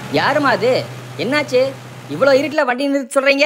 யாருமா அது என்னாச்சு இவ்வளோ இருட்டில் வண்டி நிறுத்த சொல்கிறீங்க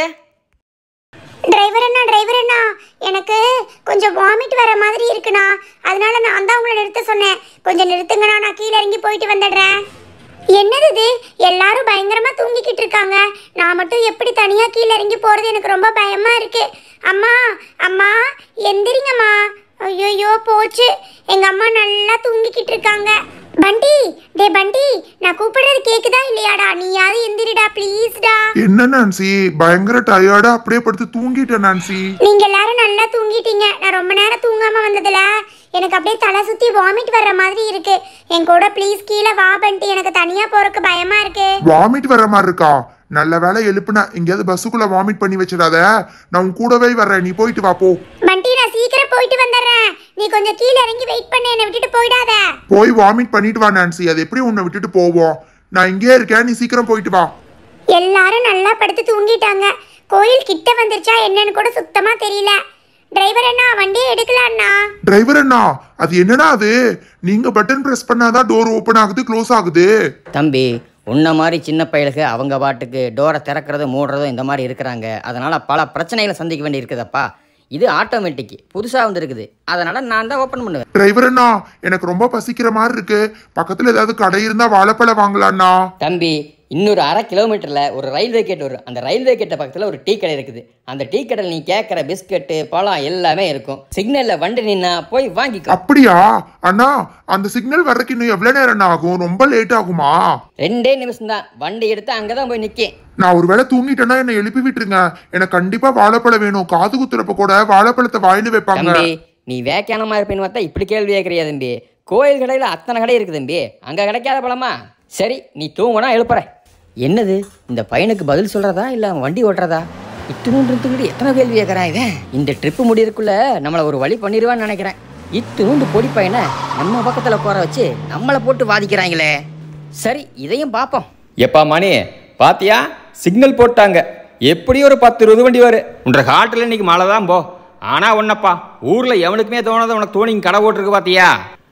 டிரைவர் அண்ணா டிரைவர் அண்ணா எனக்கு கொஞ்சம் வாமிட் வர மாதிரி இருக்குண்ணா அதனால நான் தான் உங்களை நிறுத்த சொன்னேன் கொஞ்சம் நிறுத்துங்கண்ணா நான் கீழே இறங்கி போயிட்டு வந்துடுறேன் என்னது இது எல்லாரும் பயங்கரமா தூங்கிக்கிட்டு இருக்காங்க நான் மட்டும் எப்படி தனியா கீழே இறங்கி போறது எனக்கு ரொம்ப பயமா இருக்கு அம்மா அம்மா எந்திரிங்கம்மா ஐயோ போச்சு எங்க அம்மா நல்லா தூங்கிக்கிட்டு இருக்காங்க பண்டி டே பண்டி நான் கூப்பிடுறது கேக்குதா இல்லையாடா நீயாவது எந்திரிடா ப்ளீஸ்டா என்ன நான்சி பயங்கர டயர்டா அப்படியே படுத்து தூங்கிட்டேன் நான்சி நீங்க எல்லாரும் நல்லா தூங்கிட்டீங்க நான் ரொம்ப நேரம் தூங்காம வந்ததுல எனக்கு அப்படியே தலை சுத்தி வாமிட் வர்ற மாதிரி இருக்கு என் கூட ப்ளீஸ் கீழே வா பண்டி எனக்கு தனியா போறதுக்கு பயமா இருக்கு வாமிட் வர மாதிரி இருக்கா நல்ல வேலை எழுப்புன எங்கேயாவது பஸ்ஸுக்குள்ள வாமிட் பண்ணி வச்சிடாத நான் உன் கூடவே வர்றேன் நீ போயிட்டு வா போ பண்டி நான் சீக்கிரம் போயிட்டு வந்துடுறேன் நீ கொஞ்சம் கீழே இறங்கி வெயிட் பண்ணு என்னை விட்டுட்டு போயிடாத போய் வாமிட் பண்ணிட்டு வா நான்சி அது எப்படி உன்னை விட்டுட்டு போவோம் நான் இங்கேயே இருக்கேன் நீ சீக்கிரம் போயிட்டு வா எல்லாரும் நல்லா படுத்து தூங்கிட்டாங்க கோயில் கிட்ட வந்துருச்சா என்னன்னு கூட சுத்தமா தெரியல டிரைவர் அண்ணா வண்டியை எடுக்கலாம்ண்ணா டிரைவர் அண்ணா அது என்னன்னா அது நீங்க பட்டன் பிரஸ் பண்ணாதான் டோர் ஓபன் ஆகுது க்ளோஸ் ஆகுது தம்பி உன்ன மாதிரி சின்ன பயலுக்கு அவங்க பாட்டுக்கு டோரை திறக்கிறதும் மூடுறதும் இந்த மாதிரி இருக்கிறாங்க அதனால் பல பிரச்சனைகளை சந்திக்க வேண்டி இருக்குதப்பா இது ஆட்டோமேட்டிக் புதுசாக வந்துருக்குது அதனால் நான் தான் ஓப்பன் பண்ணுவேன் டிரைவர் அண்ணா எனக்கு ரொம்ப பசிக்கிற மாதிரி இருக்கு பக்கத்துல ஏதாவது கடை இருந்தா வாழைப்பழம் வாங்கலாம்ண்ணா தம்பி இன்னொரு அரை கிலோமீட்டரில் ஒரு ரயில்வே கேட் வரும் அந்த ரயில்வே கேட்ட பக்கத்தில் ஒரு டீ கடை இருக்குது அந்த டீ கடையில் நீ கேட்குற பிஸ்கட்டு பழம் எல்லாமே இருக்கும் சிக்னலில் வண்டி நின்னா போய் வாங்கிக்கோ அப்படியா அண்ணா அந்த சிக்னல் வர்றதுக்கு இன்னும் எவ்வளவு நேரம் ஆகும் ரொம்ப லேட் ஆகுமா ரெண்டே நிமிஷம் தான் வண்டி எடுத்து அங்கே தான் போய் நிற்கும் நான் ஒருவேளை தூங்கிட்டேன்னா என்னை எழுப்பி விட்டுருங்க எனக்கு கண்டிப்பா வாழைப்பழம் வேணும் காது குத்துறப்ப கூட வாழைப்பழத்தை வாயில வைப்பாங்க தம்பி நீ வேக்கானமா இருப்பேன்னு பார்த்தா இப்படி கேள்வி கேட்குறியா தம்பி கோயில் கடையில் அத்தனை கடை இருக்குது தம்பி அங்கே கிடைக்காத பழமா சரி நீ தூங்கினா எழுப்புற என்னது இந்த பையனுக்கு பதில் சொல்கிறதா இல்லை அவன் வண்டி ஓட்டுறதா இத்தினூண்டு இருந்துக்கிட்டு எத்தனை கேள்வி கேட்குறான் இவன் இந்த ட்ரிப்பு முடியறதுக்குள்ள நம்மளை ஒரு வழி பண்ணிடுவான்னு நினைக்கிறேன் இத்தினூண்டு பொடி பையனை நம்ம பக்கத்தில் போற வச்சு நம்மளை போட்டு வாதிக்கிறாங்களே சரி இதையும் பார்ப்போம் எப்பா மணி பாத்தியா சிக்னல் போட்டாங்க எப்படி ஒரு பத்து இருபது வண்டி வரும் உன்ற காட்டில் இன்னைக்கு மழை தான் போ ஆனா ஒன்னப்பா ஊர்ல எவனுக்குமே தோணாத உனக்கு தோணி கடை ஓட்டுருக்கு பாத்தியா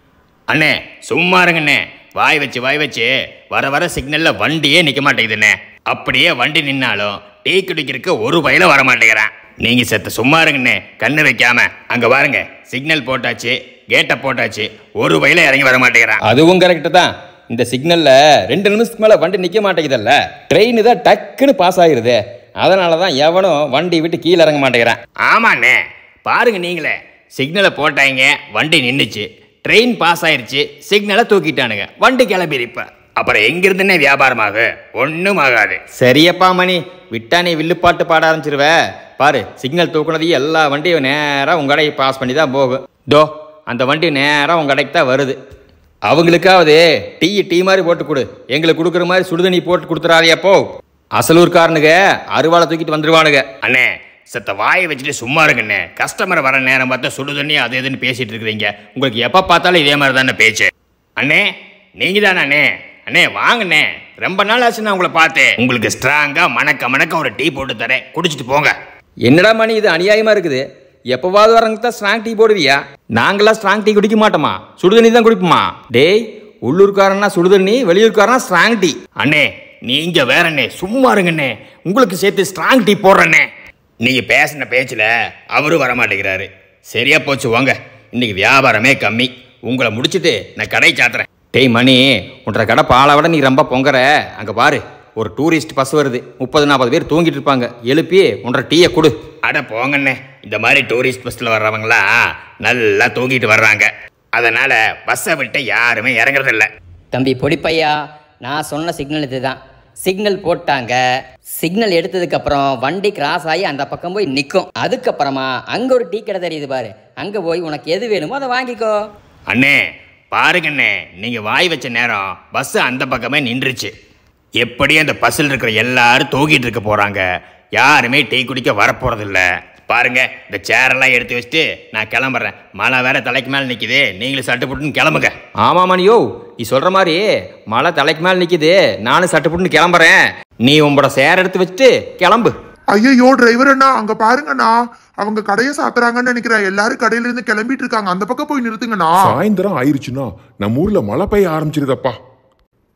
அண்ணே சும்மா இருங்கண்ணே வாய் வச்சு வாய் வச்சு வர வர சிக்னல்ல வண்டியே நிக்க மாட்டேங்குதுண்ணே அப்படியே வண்டி நின்னாலும் டீ குடிக்கிறதுக்கு ஒரு வயல வர மாட்டேங்கிறான் நீங்க செத்த சும்மா இருங்கண்ணே கண்ணு வைக்காம அங்க பாருங்க சிக்னல் போட்டாச்சு கேட்டை போட்டாச்சு ஒரு வயல இறங்கி வர மாட்டேங்கிறான் அதுவும் கரெக்டு தான் இந்த சிக்னல்ல ரெண்டு நிமிஷத்துக்கு மேல வண்டி நிக்க மாட்டேங்குதல்ல ட்ரெயின் தான் டக்குன்னு பாஸ் ஆகிருது அதனால தான் எவனும் வண்டி விட்டு கீழே இறங்க மாட்டேங்கிறான் ஆமாண்ணே பாருங்க நீங்களே சிக்னலை போட்டாங்க வண்டி நின்றுச்சு ட்ரெயின் பாஸ் ஆயிருச்சு சிக்னலை தூக்கிட்டானுங்க வண்டி கிளம்பிருப்ப அப்புறம் எங்கிருந்துன்னே வியாபாரம் ஆகு ஒன்றும் ஆகாது சரியப்பா மணி விட்டா நீ வில்லுப்பாட்டு பாட ஆரம்பிச்சிருவ பாரு சிக்னல் தூக்குனதையும் எல்லா வண்டியும் நேராக உங்க கடையை பாஸ் பண்ணி தான் போகும் தோ அந்த வண்டி நேராக உங்க கடைக்கு தான் வருது அவங்களுக்காவது டீ டீ மாதிரி போட்டு கொடு எங்களுக்கு கொடுக்குற மாதிரி சுடுதண்ணி போட்டு கொடுத்துறாதியா போ அசலூர்காரனுங்க அருவாளை தூக்கிட்டு வந்துருவானுங்க அண்ணே செத்த வாயை வச்சுட்டு சும்மா இருங்கண்ணே கஸ்டமர் வர நேரம் பார்த்தா சுடு தண்ணி அது இதுன்னு பேசிட்டு இருக்கிறீங்க உங்களுக்கு எப்போ பார்த்தாலும் இதே மாதிரி தானே பேச்சு அண்ணே நீங்க தானே அண்ணே அண்ணே வாங்கண்ணே ரொம்ப நாள் ஆச்சு நான் உங்களை பார்த்தேன் உங்களுக்கு ஸ்ட்ராங்கா மணக்க மணக்க ஒரு டீ போட்டு தரேன் குடிச்சிட்டு போங்க என்னடா மணி இது அநியாயமா இருக்குது எப்பவாவது வரங்க தான் ஸ்ட்ராங் டீ போடுவியா நாங்களாம் ஸ்ட்ராங் டீ குடிக்க மாட்டோமா சுடுதண்ணி தான் குடிப்போமா டேய் உள்ளூர்காரனா சுடுதண்ணி வெளியூர்காரனா ஸ்ட்ராங் டீ அண்ணே நீங்க வேறண்ணே சும்மா இருங்கண்ணே உங்களுக்கு சேர்த்து ஸ்ட்ராங் டீ போடுறண்ணே நீங்க பேசின பேச்சுல அவரும் வர மாட்டேங்கிறாரு சரியா போச்சு வாங்க இன்னைக்கு வியாபாரமே கம்மி உங்களை முடிச்சிட்டு நான் கடை சாத்துறேன் டேய் மணி உன்ற கடை பாலை விட நீ ரொம்ப பொங்கற அங்க பாரு ஒரு டூரிஸ்ட் பஸ் வருது முப்பது நாற்பது பேர் தூங்கிட்டு இருப்பாங்க எழுப்பி உன்ற டீயை கொடு அட போங்கண்ணே இந்த மாதிரி டூரிஸ்ட் பஸ்ஸில் வர்றவங்களா நல்லா தூங்கிட்டு வர்றாங்க அதனால பஸ்ஸை விட்டு யாருமே இறங்குறதில்ல தம்பி பொடிப்பையா நான் சொன்ன சிக்னல் இதுதான் சிக்னல் போட்டாங்க சிக்னல் எடுத்ததுக்கு அப்புறம் வண்டி கிராஸ் ஆகி அந்த பக்கம் போய் நிற்கும் அதுக்கப்புறமா அங்கே ஒரு டீ கடை தெரியுது பாரு அங்கே போய் உனக்கு எது வேணுமோ அதை வாங்கிக்கோ அண்ணே பாருங்கண்ணே நீங்க வாய் வச்ச நேரம் பஸ் அந்த பக்கமே நின்றுச்சு எப்படி அந்த பஸ்ஸில் இருக்கிற எல்லாரும் தூக்கிட்டு இருக்க போறாங்க யாருமே டீ குடிக்க வரப்போறதில்ல பாருங்க இந்த சேரெல்லாம் எடுத்து வச்சுட்டு நான் கிளம்புறேன் மழை வேற தலைக்கு மேலே நிக்குது நீங்களும் சட்டு போட்டுன்னு கிளம்புங்க ஆமா மணியோ நீ சொல்ற மாதிரி மழை தலைக்கு மேல நிக்குது நானும் சட்டு புட்டுன்னு கிளம்புறேன் நீ உங்களோட சேர் எடுத்து வச்சுட்டு கிளம்பு ஐயோ டிரைவர் அண்ணா அங்க பாருங்கண்ணா அவங்க கடையை சாத்துறாங்கன்னு நினைக்கிறேன் எல்லாரும் கடையில இருந்து கிளம்பிட்டு இருக்காங்க அந்த பக்கம் போய் நிறுத்துங்கண்ணா சாயந்தரம் ஆயிருச்சுன்னா நம்ம ஊர்ல மழை பெய்ய ஆரம்பிச்சிருதப்பா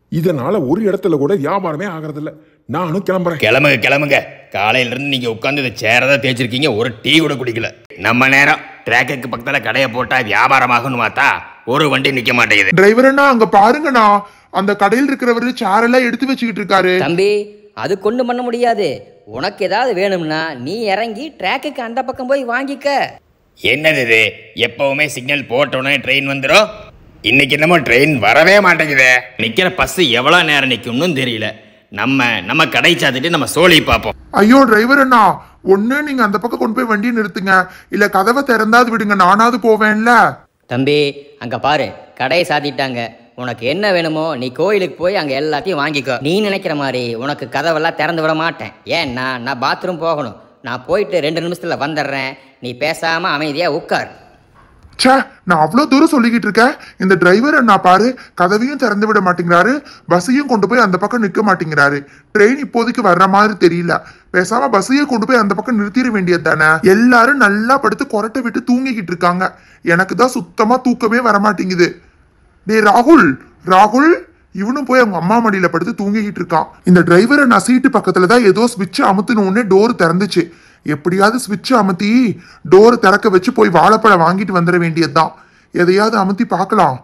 இதனால ஒரு இடத்துல கூட வியாபாரமே ஆகறதில்ல நானும் கிளம்புறேன் கிளம்புங்க கிளம்புங்க காலையில இருந்து நீங்க உட்காந்து இந்த சேரதான் தேய்ச்சிருக்கீங்க ஒரு டீ கூட குடிக்கல நம்ம நேரம் டிராக்குக்கு பக்கத்துல கடையை போட்டா வியாபாரம் ஆகும்னு பார்த்தா ஒரு வண்டி நிக்க மாட்டேங்குது டிரைவர் அண்ணா அங்க பாருங்கண்ணா அந்த கடையில் இருக்கிறவரு சேரெல்லாம் எடுத்து வச்சுக்கிட்டு இருக்காரு தம்பி அது கொண்டு பண்ண முடியாது உனக்கு ஏதாவது வேணும்னா நீ இறங்கி ட்ராக்குக்கு அந்த பக்கம் போய் வாங்கிக்க என்னது இது எப்பவுமே சிக்னல் போட்ட உடனே ட்ரெயின் வந்துடும் இன்னைக்கு என்னமோ ட்ரெயின் வரவே மாட்டேங்குதே நிக்கிற பஸ் எவ்வளவு நேரம் நிக்கும்னு தெரியல நம்ம நம்ம கடை சாத்திட்டு நம்ம சோழி பார்ப்போம் ஐயோ டிரைவர் அண்ணா ஒண்ணு நீங்க அந்த பக்கம் கொண்டு போய் வண்டியை நிறுத்துங்க இல்ல கதவை திறந்தாது விடுங்க நானாவது போவேன்ல தம்பி அங்க பாரு கடையை சாத்திட்டாங்க உனக்கு என்ன வேணுமோ நீ கோயிலுக்கு போய் அங்க எல்லாத்தையும் வாங்கிக்கோ நீ நினைக்கிற மாதிரி உனக்கு கதவெல்லாம் திறந்து விட மாட்டேன் ஏன்னா நான் பாத்ரூம் போகணும் நான் போயிட்டு ரெண்டு நிமிஷத்துல வந்துடுறேன் நீ பேசாம அமைதியா உட்கார் ச்சே நான் அவ்வளோ தூரம் சொல்லிக்கிட்டு இருக்கேன் இந்த டிரைவர் அண்ணா பாரு கதவையும் திறந்து விட மாட்டேங்கிறாரு பஸ்ஸையும் கொண்டு போய் அந்த பக்கம் நிற்க மாட்டேங்கிறாரு ட்ரெயின் இப்போதைக்கு வர்ற மாதிரி தெரியல பேசாம பஸ்ஸையே கொண்டு போய் அந்த பக்கம் நிறுத்திட வேண்டியது தானே எல்லாரும் நல்லா படுத்து கொரட்டை விட்டு தூங்கிக்கிட்டு இருக்காங்க எனக்கு தான் சுத்தமா தூக்கமே வர மாட்டேங்குது டேய் ராகுல் ராகுல் இவனும் போய் அவங்க அம்மா மடியில படுத்து தூங்கிக்கிட்டு இருக்கான் இந்த டிரைவரை நான் சீட்டு பக்கத்துல தான் ஏதோ ஸ்விட்ச் அமுத்தின உடனே டோர் திறந்துச்சு எப்படியாவது ஸ்விட்ச் அமுத்தி டோர் திறக்க வச்சு போய் வாழைப்பழம் வாங்கிட்டு வந்துட வேண்டியதுதான் எதையாவது அமுத்தி பார்க்கலாம்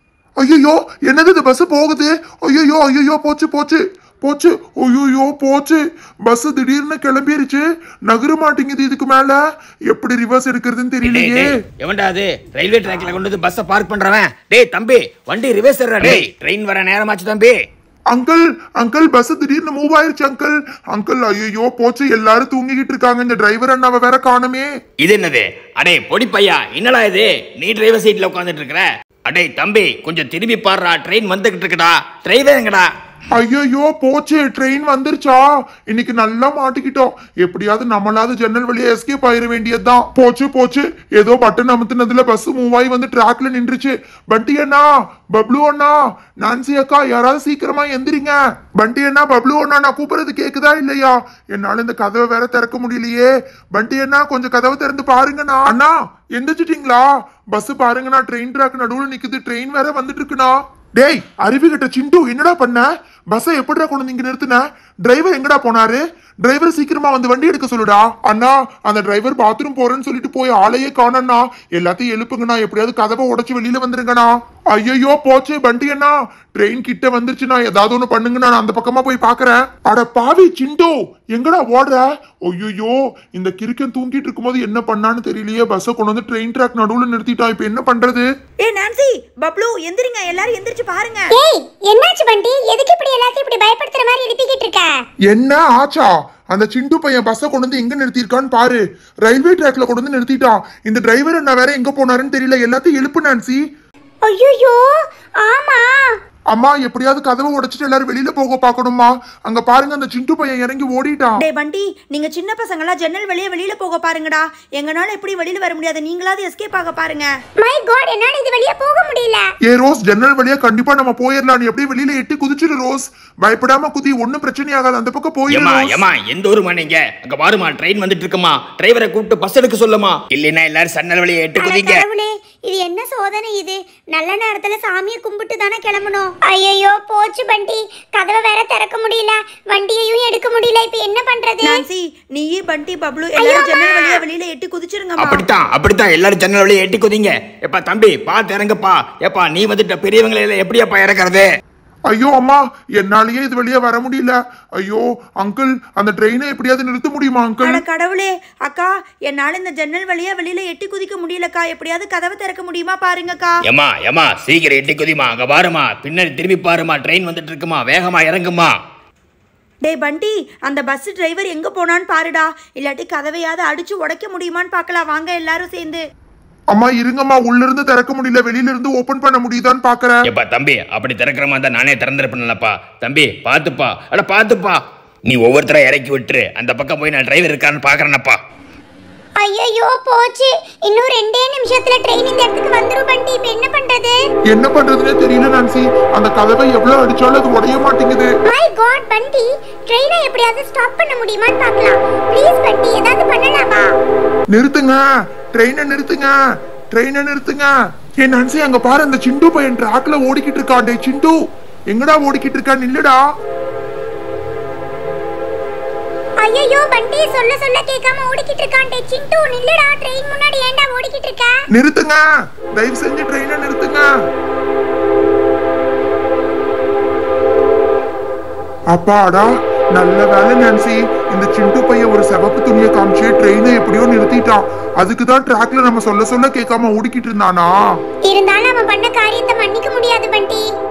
ஐயோ என்னது இது பஸ் போகுது ஐயோ ஐயோ போச்சு போச்சு போச்சு ஐயோ போச்சு பஸ் திடீர்னு கிளம்பிருச்சு நகர மாட்டேங்குது இதுக்கு மேல எப்படி ரிவர்ஸ் எடுக்கிறதுன்னு தெரியலையே எவன்டா அது ரயில்வே ட்ராக்ல கொண்டு வந்து பஸ்ஸை பார்க் பண்றவன் டேய் தம்பி வண்டி ரிவர்ஸ் டேய் ட்ரெயின் வர நேரமாச்சு தம்பி அங்கிள் அங்கிள் பஸ் திடீர்னு மூவ் ஆயிருச்சு அங்கிள் அங்கிள் ஐயோ போச்சு எல்லாரும் தூங்கிக்கிட்டு இருக்காங்க இந்த டிரைவர் அண்ணாவை வேற காணுமே இது என்னது அடே பொடி பையா என்னடா இது நீ டிரைவர் சீட்ல உட்காந்துட்டு இருக்கிற அடே தம்பி கொஞ்சம் திரும்பி பாருடா ட்ரெயின் வந்துகிட்டு இருக்குடா டிரைவர் எங்கடா ஐயோ போச்சு ட்ரெயின் வந்துருச்சா இன்னைக்கு நல்லா மாட்டிக்கிட்டோம் எப்படியாவது நம்மளாவது ஜன்னல் வழியா எஸ்கேப் ஆயிட வேண்டியதுதான் போச்சு போச்சு ஏதோ பட்டன் அமுத்துனதுல பஸ் மூவ் ஆகி வந்து ட்ராக்ல நின்றுச்சு பண்டி அண்ணா பப்ளு அண்ணா நான்சி அக்கா யாராவது சீக்கிரமா எந்திரிங்க பண்டி அண்ணா பப்ளு அண்ணா நான் கூப்பிடுறது கேக்குதா இல்லையா என்னால இந்த கதவை வேற திறக்க முடியலையே பண்டி அண்ணா கொஞ்சம் கதவை திறந்து பாருங்கண்ணா அண்ணா எந்திரிச்சிட்டீங்களா பஸ் பாருங்கண்ணா ட்ரெயின் ட்ராக் நடுவுல நிக்குது ட்ரெயின் வேற வந்துட்டு இருக்குண்ணா டேய் அறிவுகிட்ட சிண்டு என்னடா பண்ண பஸ்ஸை எப்படிடா கொண்டு வந்து இங்க நிறுத்தின டிரைவர் எங்கடா போனாரு டிரைவர் சீக்கிரமா வந்து வண்டி எடுக்க சொல்லுடா அண்ணா அந்த டிரைவர் பாத்ரூம் போறேன்னு சொல்லிட்டு போய் ஆளையே காணண்ணா எல்லாத்தையும் எழுப்புங்கண்ணா எப்படியாவது கதவை உடைச்சு வெளியில வந்துருங்கண்ணா ஐயோ போச்சு பண்டி அண்ணா ட்ரெயின் கிட்ட வந்துருச்சுண்ணா ஏதாவது ஒண்ணு பண்ணுங்கண்ணா நான் அந்த பக்கமா போய் பாக்குறேன் அட பாவி சிண்டு எங்கடா ஓடுற ஐயோ இந்த கிறுக்கன் தூங்கிட்டு இருக்கும்போது என்ன பண்ணான்னு தெரியலையே பஸ்ஸை கொண்டு வந்து ட்ரெயின் ட்ராக் நடுவுல நிறுத்திட்டான் இப்ப என்ன பண்றது ஏ நான்சி பப்ளு எந்திரிங்க எல்லாரும் எந்திரிச்சு பாருங்க ஏய் என்னாச்சு பண்டி எதுக்கு இப்படி எல்லாத்தையும் இப்படி பயப்படுத்துற மாதிரி எழுப்பிக்கிட்டு இருக்க என்ன ஆச்சா அந்த சிண்டு பையன் பஸ்ஸை கொண்டு வந்து எங்க நிறுத்திருக்கான்னு பாரு ரயில்வே ட்ராக்ல கொண்டு வந்து நிறுத்திட்டான் இந்த டிரைவர் என்ன வேற எங்க போனாருன்னு தெரியல எல்லாத்தையும் எழுப்பு நான்சி ஐயோ ஆமா அம்மா எப்படியாவது கதவை உடைச்சிட்டு எல்லாரும் வெளியில போக பார்க்கணுமா அங்க பாருங்க அந்த சிண்டு பையன் இறங்கி ஓடிட்டான் டே பண்டி நீங்க சின்ன பசங்களாம் ஜன்னல் வழியா வெளியில போக பாருங்கடா எங்கனால எப்படி வெளியில வர முடியாது நீங்களாவது எஸ்கேப் ஆக பாருங்க மை காட் என்னால இது வழியா போக முடியல ஏ ரோஸ் ஜன்னல் வழியா கண்டிப்பா நம்ம போயிடலாம் நீ அப்படியே வெளியில எட்டி குதிச்சிரு ரோஸ் பயப்படாம குதி ஒண்ணும் பிரச்சனை ஆகாது அந்த பக்கம் போயிரு ஏமா ரோஸ். ஏமா எந்த ஊருமா நீங்க அங்க பாருமா ட்ரெயின் வந்துட்டு இருக்குமா டிரைவரை கூப்பிட்டு பஸ் எடுக்க சொல்லுமா இல்லைன்னா எல்லாரும் சன்னல் வழியை எட்டு அட குதிங்க கடவுளே இது என்ன சோதனை இது நல்ல நேரத்துல சாமியை கும்பிட்டு தானே கிளம்பணும் ஐயோ போச்சு பண்டி கதவை வேற திறக்க முடியல வண்டியையும் எடுக்க முடியல இப்ப என்ன பண்றது நான்சி நீயே பண்டி பப்ளு எல்லாரும் ஜன்னல் வழியா வெளியில எட்டி குதிச்சிருங்கம்மா அப்படித்தான் அப்படித்தான் எல்லாரும் ஜன்னல் வழியை எட்டி குதிங்க எப்பா தம்பி பார்த்து இறங்குப்பா எப்பா நீ வந்துட்ட பெரியவங்களை எல்லாம் எப்படியாப்பா இறக்குறது ஐயோ அம்மா என்னாலயே இது வழியா வர முடியல ஐயோ அங்கிள் அந்த ட்ரெயினை எப்படியாவது நிறுத்த முடியுமா அங்கிள் அட கடவுளே அக்கா என்னால இந்த ஜன்னல் வழியா வெளியில எட்டி குதிக்க முடியலக்கா எப்படியாவது கதவை திறக்க முடியுமா பாருங்கக்கா ஏமா ஏமா சீக்கிரம் எட்டி குதிமா அங்க பாருமா பின்னாடி திரும்பி பாருமா ட்ரெயின் வந்துட்டு இருக்குமா வேகமா இறங்குமா டேய் பண்டி அந்த பஸ் டிரைவர் எங்க போனான்னு பாருடா இல்லாட்டி கதவையாவது அடிச்சு உடைக்க முடியுமான்னு பார்க்கலாம் வாங்க எல்லாரும் சேர்ந்து அம்மா இருங்கம்மா உள்ள இருந்து திறக்க முடியல வெளியில இருந்து ஓபன் பண்ண முடியுதான்னு பாக்குறேன் எப்பா தம்பி அப்படி திறக்கிற மாதிரி தான் நானே திறந்திருப்பேன்லப்பா தம்பி பாத்துப்பா அட பாத்துப்பா நீ ஒவ்வொருத்தரா இறக்கி விட்டுரு அந்த பக்கம் போய் நான் டிரைவர் இருக்கான்னு பாக்குறேனப்பா ஐயோ போச்சு இன்னும் ரெண்டே நிமிஷத்துல ட்ரெயின் இந்த இடத்துக்கு வந்துரும் பண்டி இப்ப என்ன பண்றது என்ன பண்றதுன்னே தெரியல நான்சி அந்த கதவை எவ்வளவு அடிச்சாலும் அது உடைய மாட்டேங்குது மை காட் பண்டி ட்ரெயினை எப்படியாவது ஸ்டாப் பண்ண முடியுமான்னு பார்க்கலாம் ப்ளீஸ் பண்டி ஏதாவது பண்ணலாமா நிறுத்துங்க ட்ரெயினை நிறுத்துங்க ட்ரெயினை நிறுத்துங்க ஏ நான்சி அங்க பாரு அந்த சிண்டு பையன் ட்ராக்ல ஓடிக்கிட்டு இருக்கான் டே சிண்டு எங்கடா ஓடிக்கிட்டு இருக்கா நில்லுடா ஐயோ பண்டி சொல்ல சொல்ல கேட்காம ஓடிக்கிட்டு இருக்கான்டே சிண்டு நில்லுடா ட்ரெயின் முன்னாடி ஏன்டா ஓடிக்கிட்டு இருக்க நிறுத்துங்க தயவு செஞ்சு ட்ரெயினை நிறுத்துங்க அப்பாடா நல்ல வேலை நான்சி இந்த சிண்டு பையன் ஒரு சிவப்பு துணியை காமிச்சு ட்ரெயினை எப்படியோ நிறுத்திட்டான் அதுக்கு தான் ட்ராக்ல நம்ம சொல்ல சொல்ல கேட்காம ஓடிக்கிட்டு இருந்தானா இருந்தாலும் அவன் பண்ண காரியத்தை மன்னிக்க முடியாது பண்டி